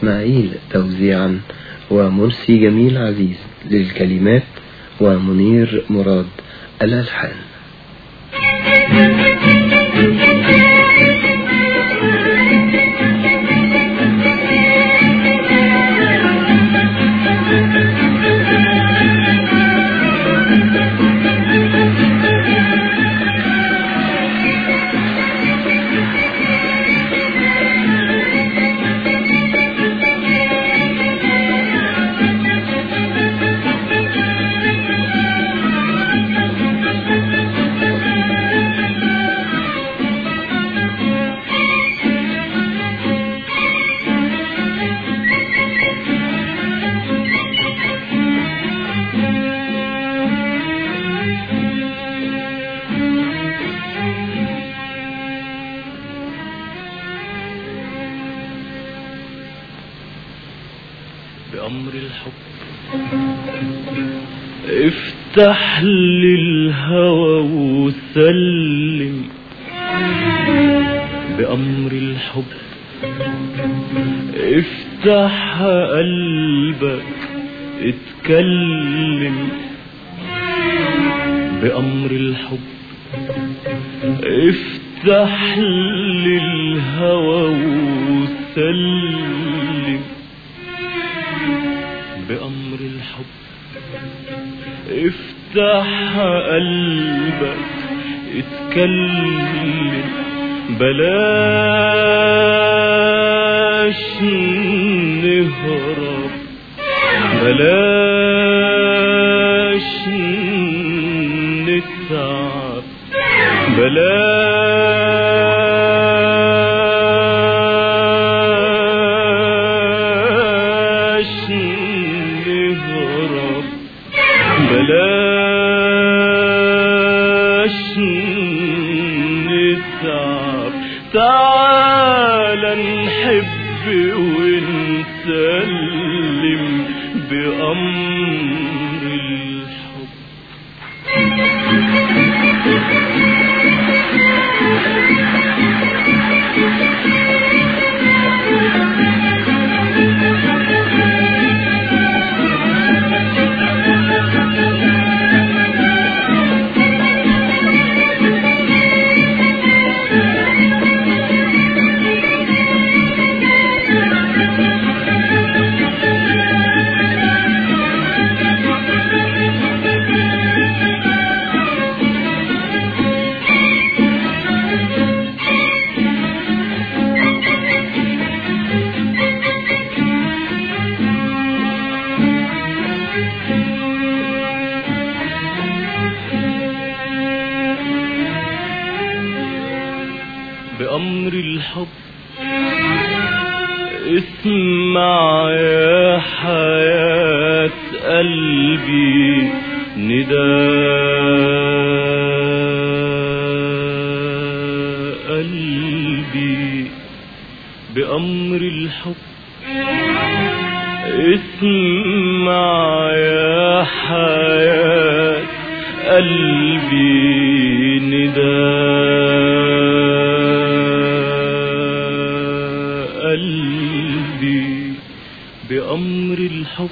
إسماعيل توزيعا ومرسي جميل عزيز للكلمات ومنير مراد الألحان بأمر الحب افتح للهوى وسلم بأمر الحب افتح قلبك اتكلم بأمر الحب افتح للهوى وسلم بأمر الحب افتح قلبك اتكلم بلاش نهرب بلاش نتعب بلاش نهرب بلاش نتعب تعال نحب ونسلم بأمر الحب بأمر الحب اسمع يا حياة قلبي نداء قلبي بأمر الحب اسمع يا حياة قلبي نداء قلبي بأمر الحب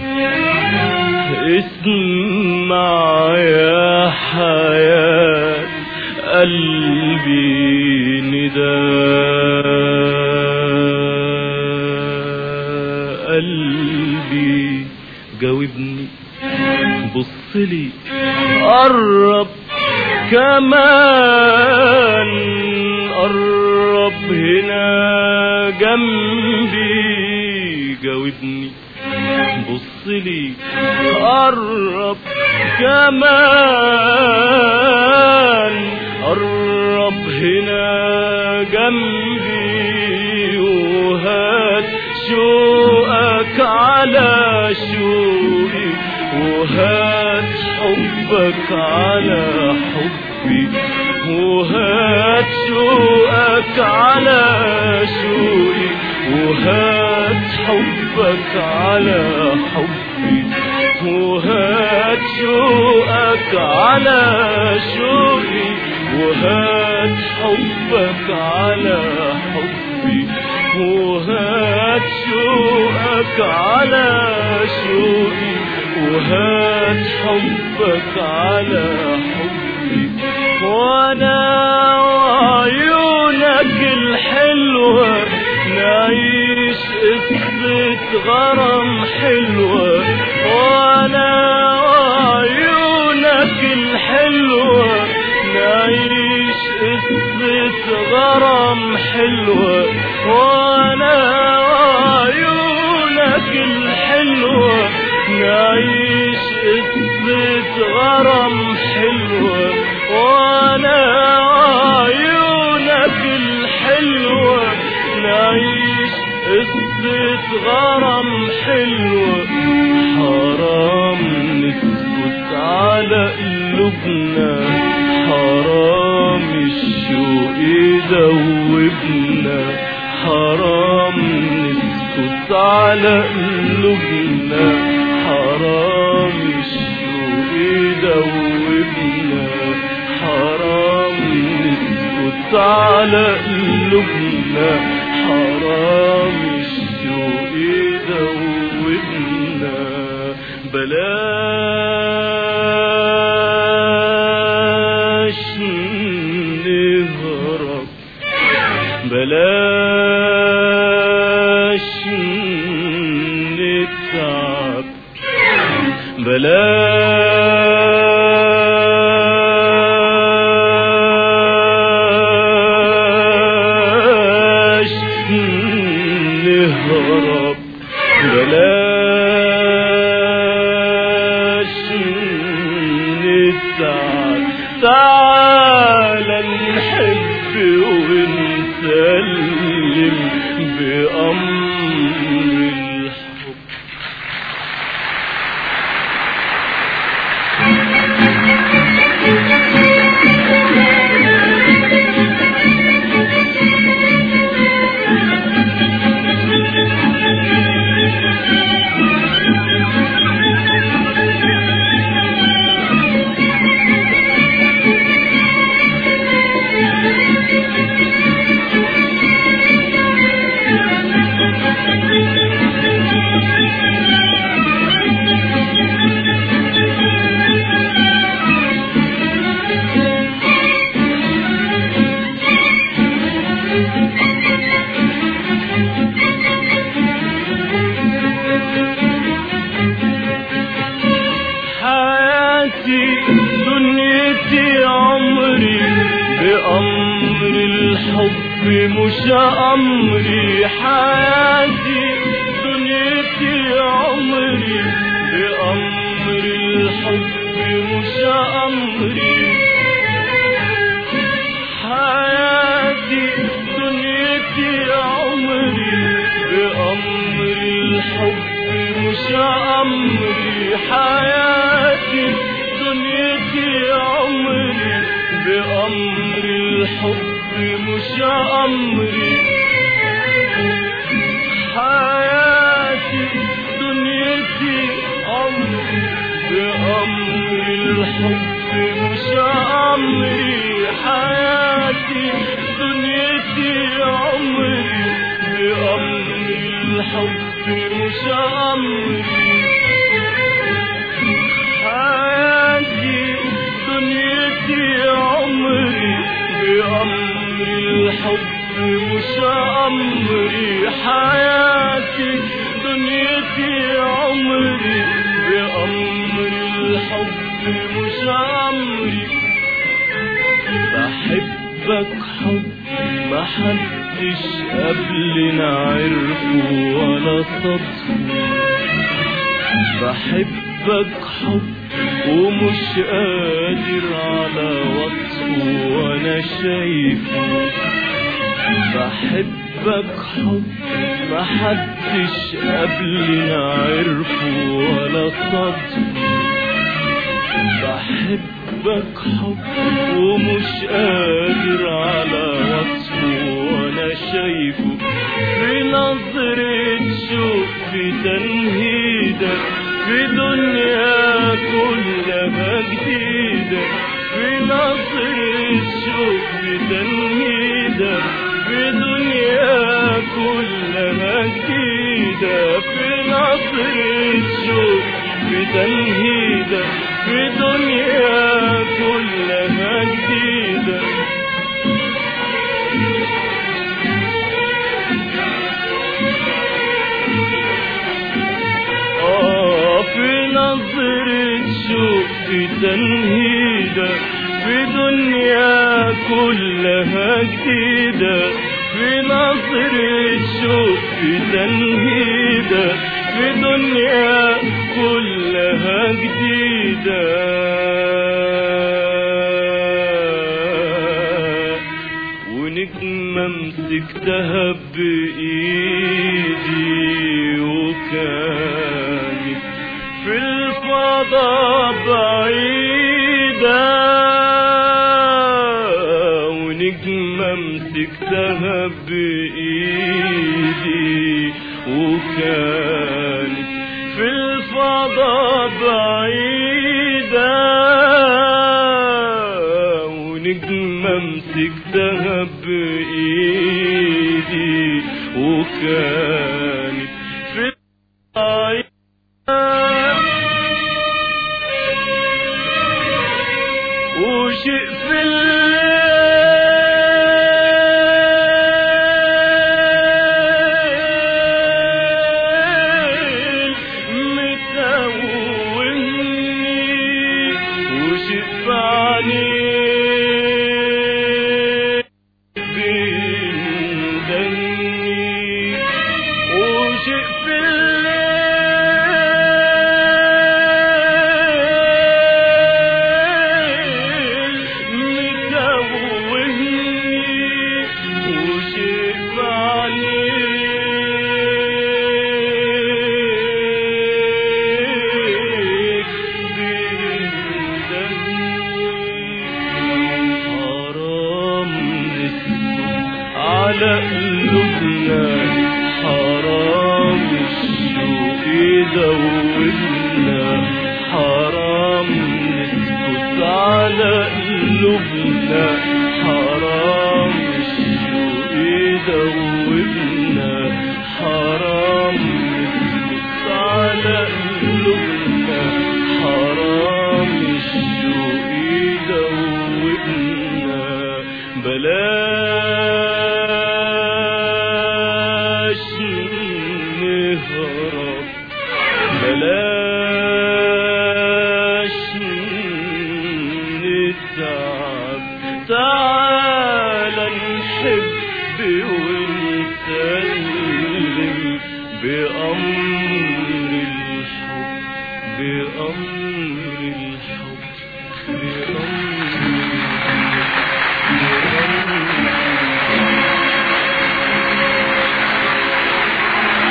اسمع يا حياة قلبي نداء قلبي جاوبني بصلي قرب كمان قرب هنا جنبي جاوبني بصلي قرب كمان قرب هنا جنبي وهات شوقك على شوقي وهات حبك على حبي وهات شوقك على شوقي وهات حبك على حبي وهات شوقك على شوقي وهات حبك على حبي وهات شوقك على شوقي وهات حبك على حبي وانا وعيونك الحلوة نعيش قصة غرام حلوة وانا وعيونك الحلوة نعيش قصة غرام حلوة وانا وعيونك الحلوة نعيش قصة غرام حلوة وانا وعيونك الحلوة نعيش قصة غرام حلوة حرام نسكت على قلوبنا حرام الشوق يدوبنا حرام نسكت على قلوبنا حرام الشوق يدوبنا حرام نسكت على قلوبنا حرام الشوق يدوبنا بلاش نهرب بلاش نتعب بلاش نهرب بلاش نتعب تعال نحب ونسلم بأمر الحب حياتي دنيتي عمري بأمر الحب مش أمري حياتي دنيتي عمري بأمر الحب مش أمري حياتي دنيتي عمري بأمر الحب مش أمري حياتي دنيتي عمري بأمر الحب مش أمري حياتي دنيتي عمري بأمر الحب مش أمري حياتي دنيتي عمري بأمر الحب مش أمري حياتي دنيتي عمري بأمر الحب مش أمري حياتي دنيتي عمري بأمر الحب مش أمري بحبك حب ما حدش قبلنا عرفه ولا صدفه بحبك حب ومش قادر على وصفه وانا شايفه بحبك حب ما حدش قبلنا عرفه ولا صدفه بحبك حب ومش قادر على وصفه وانا شايفه في نظرة شوق في تنهيدك في دنيا كلها جديدة في نظرة شوق في تنهيدك في دنيا كلها جديدة تنهيدة في نظرة شوق في تنهيدة في دنيا كلها جديدة آه في نظرة شوق في تنهيدة في دنيا كلها جديدة في نظرة شوق في تنهيدة في دنيا كلها جديدة ونجمة مسكتها بإيدي وكانت في الفضاء بعيدة ونجمة مسكتها بإيدي وكانت في الفضاء بعيدة ونجمة مسكتها بإيدي وكانت في الفضاء وشيء في الليل متوهني وشيء في عينيه بيندهني وشيء في الليل متوهني وشيء في عينيك بيندهني حرام نسكت على قلوبنا حرام الشوق يدوبنا حرام نسكت على قلوبنا حرام الشوق يدوبنا حرام نسكت على قلوبنا حرام الشوق يدوبنا بلاش نهرب بلاش نتعب تعال نحب ونسلم بأمر الحب بأمر الحب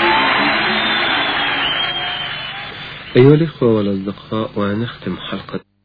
أيها الإخوة والأصدقاء ونختم حلقة